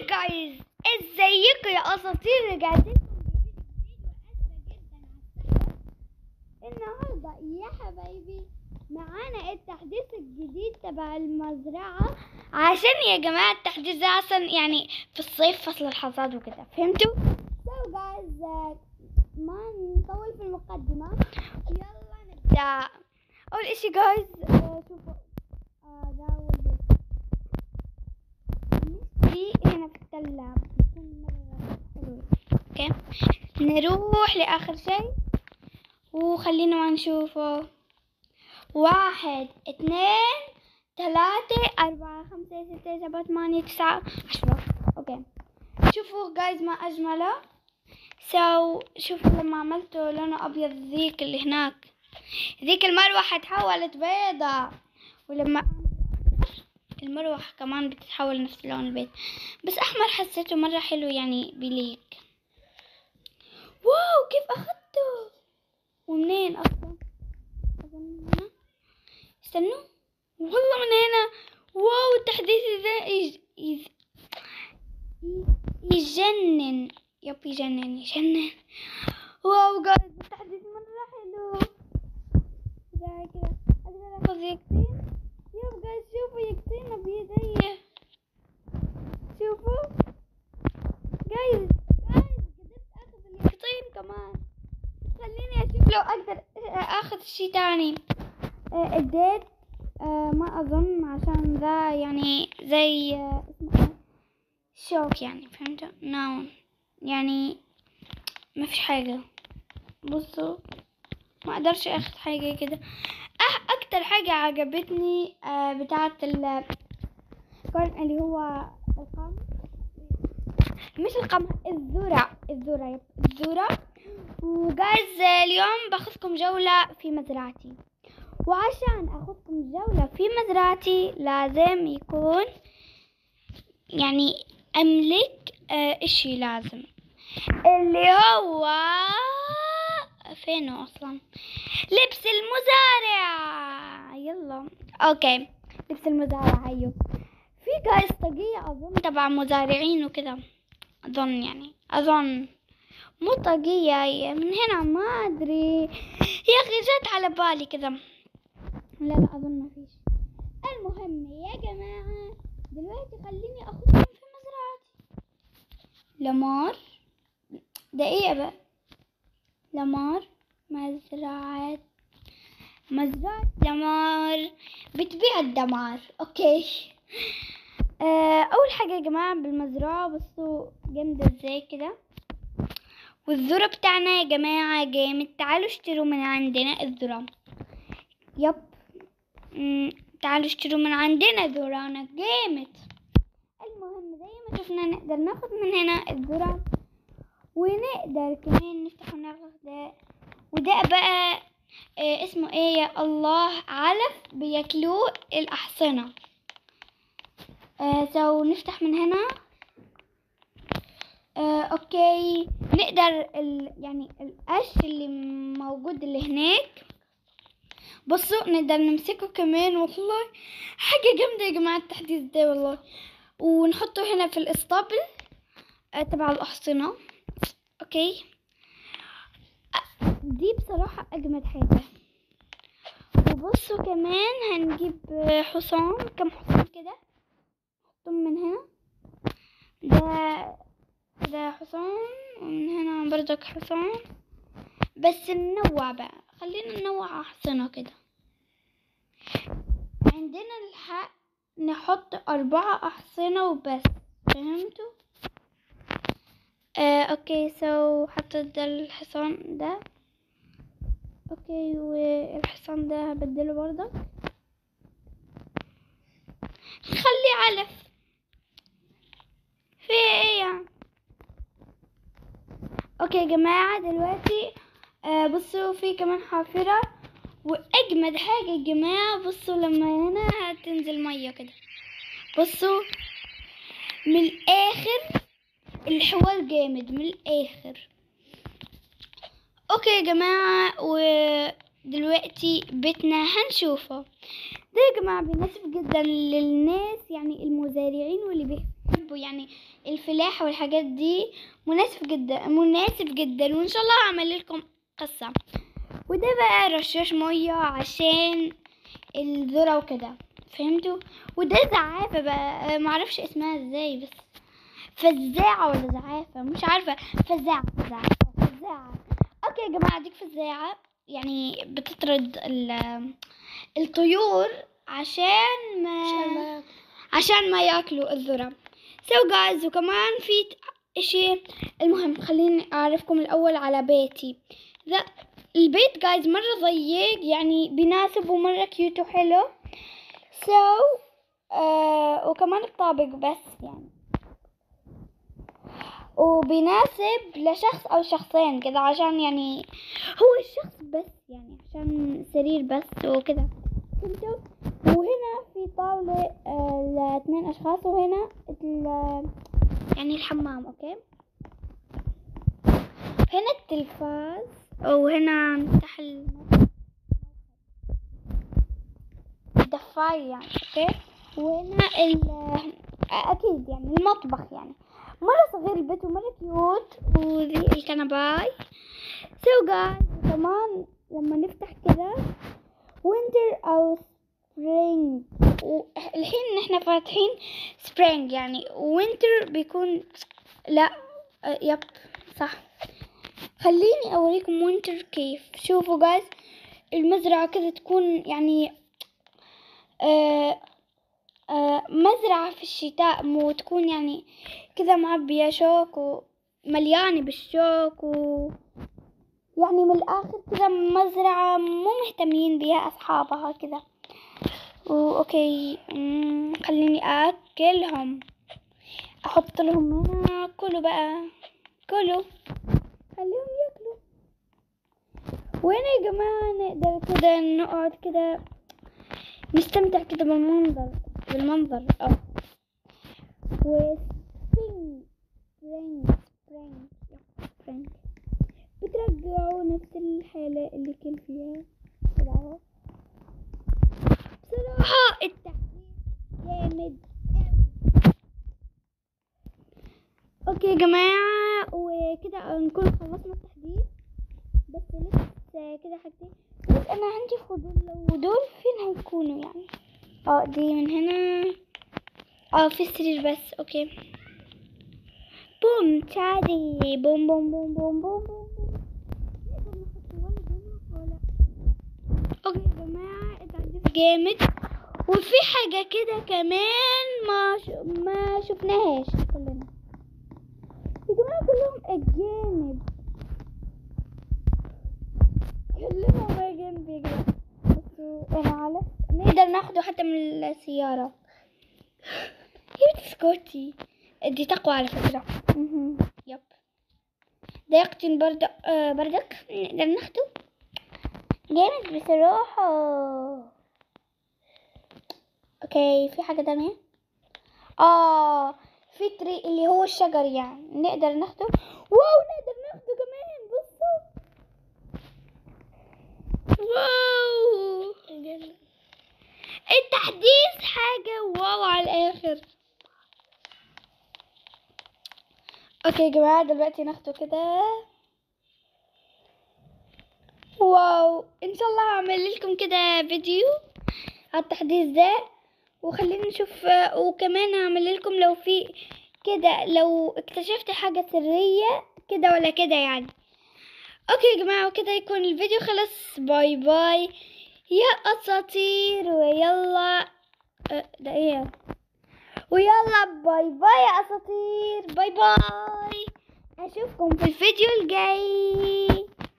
جايز ازيكم يا اساطير رجعت لكم بفيديو جديد واسفه جدا على السبب النهارده يا حبايبي معانا التحديث الجديد تبع المزرعه عشان يا جماعه التحديث ده اصلا يعني في الصيف فصل الحصاد وكده فهمتوا so guys uh, ما نطول في المقدمه يلا نبدا اول اشي جايز شوفوا آه، ده أول بيت دي هنا في التلة بتكون مرة حلوة اوكي نروح لآخر شيء وخلينا ما نشوفه واحد اثنين ثلاثة أربعة خمسة ستة سبعة ثمانية تسعة عشرة اوكي شوفوا جايز ما أجمله سو شوفوا لما عملته لونه أبيض ذيك اللي هناك ذيك المروحة تحولت بيضة ولما المروحة كمان بتتحول نفس لون البيت بس أحمر حسيته مرة حلو يعني بليك واو كيف أخدته ومنين أصلا أظن من هنا استنوا والله من هنا واو التحديث ذا يج... يج... يجنن يب يجنن يجنن واو جايز التحديث مرة حلو كده كده أقدر أخذ يكتين يب جايز شوفوا يكتين بيدي شوفوا جايز جايز قدرت أخذ اليكتين كمان خليني أشوف لو أقدر أخذ شي تاني آه، اديت آه، ما أظن عشان ذا يعني زي آه، اسمه إيه؟ شوك يعني فهمتوا ناون يعني ما في حاجة بصوا ما اقدرش اخد حاجة كده أح اكتر حاجة عجبتني آه بتاعة ال كان اللي هو القمح مش القمح الذرة الذرة يب الذرة وجايز اليوم باخذكم جولة في مزرعتي وعشان اخذكم جولة في مزرعتي لازم يكون يعني املك آه اشي لازم اللي هو فينه اصلا لبس المزارع يلا اوكي لبس المزارع ايوه في جايز طاقية اظن تبع مزارعين وكده اظن يعني اظن مو طاقية هي من هنا ما ادري يا اخي جت على بالي كذا لا لا اظن ما فيش المهم يا جماعة دلوقتي خليني اخذكم في مزرعتي لمار دقيقة بقى لمار مزرعة مزرعة دمار بتبيع الدمار اوكي آه اول حاجة يا جماعة بالمزرعة بصوا جامدة ازاي كده والذرة بتاعنا يا جماعة جامد تعالوا اشتروا من عندنا الذرة يب مم، تعالوا اشتروا من عندنا ذرانا جامد المهم زي ما شفنا نقدر ناخد من هنا الذرة ونقدر كمان نفتح وناخد ده وده بقى آه اسمه ايه يا الله علف بياكلوه الأحصنة آه سو نفتح من هنا آه اوكي نقدر ال يعني القش اللي موجود اللي هناك بصوا نقدر نمسكه كمان والله حاجة جامدة يا جماعة التحديث ده والله ونحطه هنا في الاسطبل آه تبع الأحصنة اوكي أ- دي بصراحة أجمد حاجة وبصوا كمان هنجيب آه، حصان كم حصان كده نحطهم من هنا ده ده حصان ومن هنا برضك حصان بس ننوع بقى خلينا ننوع أحصنة كده عندنا الحق نحط أربعة أحصنة وبس فهمتوا؟ آه، اوكي سو حطيت ده الحصان ده اوكي والحصان ده هبدله برضه خلي علف في ايه يعني اوكي يا جماعة دلوقتي آه بصوا في كمان حافرة واجمد حاجة يا جماعة بصوا لما هنا هتنزل مية كده بصوا من الاخر الحوار جامد من الاخر اوكي يا جماعة ودلوقتي بيتنا هنشوفه ده يا جماعة بيناسب جدا للناس يعني المزارعين واللي بيحبوا يعني الفلاحة والحاجات دي مناسب جدا مناسب جدا وان شاء الله هعمل لكم قصة وده بقى رشاش مية عشان الذرة وكده فهمتوا وده زعافة بقى آه، معرفش اسمها ازاي بس فزاعة ولا زعافة مش عارفة فزاعة فزاعة فزاعة اوكي يا جماعة ديك فزاعة يعني بتطرد ال- الطيور عشان ما عشان ما ياكلوا الذرة سو جايز وكمان في ت- اشي المهم خليني اعرفكم الاول على بيتي ذا البيت جايز مرة ضيق يعني بيناسب ومرة كيوت وحلو سو آه وكمان الطابق بس يعني وبيناسب لشخص او شخصين كذا عشان يعني هو الشخص بس يعني عشان سرير بس وكذا فهمتوا وهنا في طاولة آه لاثنين اشخاص وهنا ال- يعني الحمام اوكي هنا التلفاز وهنا مفتاح الم- الدفاية يعني اوكي وهنا ال اكيد يعني المطبخ يعني مرة صغير البيت ومرة كيوت وذي الكنباي سو جايز وكمان لما نفتح كذا وينتر او سبرينج الحين نحن فاتحين سبرينج يعني وينتر بيكون لا آه، يب صح خليني اوريكم وينتر كيف شوفوا جايز المزرعة كذا تكون يعني آه آه مزرعة في الشتاء مو تكون يعني كذا معبية شوك ومليانة بالشوك و يعني من الآخر كذا مزرعة مو مهتمين بها أصحابها كذا وأوكي مم، خليني أكلهم أحط لهم هنا كلوا بقى كلوا خليهم ياكلوا وين يا جماعة نقدر كده نقعد كده نستمتع كده بالمنظر بالمنظر اه وسبرينج سبرينج سبرينج سبرينج بترجعوا نفس الحالة اللي كان فيها كده اهو بصراحة التحديد جامد أوي. اوكي يا جماعة وكده نكون خلصنا التحديد بس لسه كده حاجتين بس انا عندي فضول لو دول فين هيكونوا يعني اه دي من هنا اه في السرير بس اوكي بوم تعالي بوم بوم بوم بوم بوم بوم بوم. نقدر نحط ولد هنا ولا اوكي يا جماعة التعذيب جامد وفي حاجة كده كمان ما ش... ما شفناهاش كلنا يا جماعة كلهم أجانب كلهم أجانب يا جماعة بصوا أنا على نقدر ناخده حتى من السيارة يا بتسكتي دي تقوى على فكرة مهم. يب ده يقتل برد آه بردك نقدر ناخده جامد بصراحة اوكي في حاجة تانية اه في تري اللي هو الشجر يعني نقدر ناخده واو نقدر ناخده كمان بصوا واو التحديث حاجة واو على الآخر اوكي يا جماعة دلوقتي ناخده كده واو ان شاء الله هعمل لكم كده فيديو على التحديث ده وخلينا نشوف وكمان هعمل لكم لو في كده لو اكتشفت حاجة سرية كده ولا كده يعني اوكي يا جماعة وكده يكون الفيديو خلص باي باي يا اساطير ويلا أه، ده ايه ويلا باي باي يا اساطير باي باي اشوفكم في الفيديو الجاي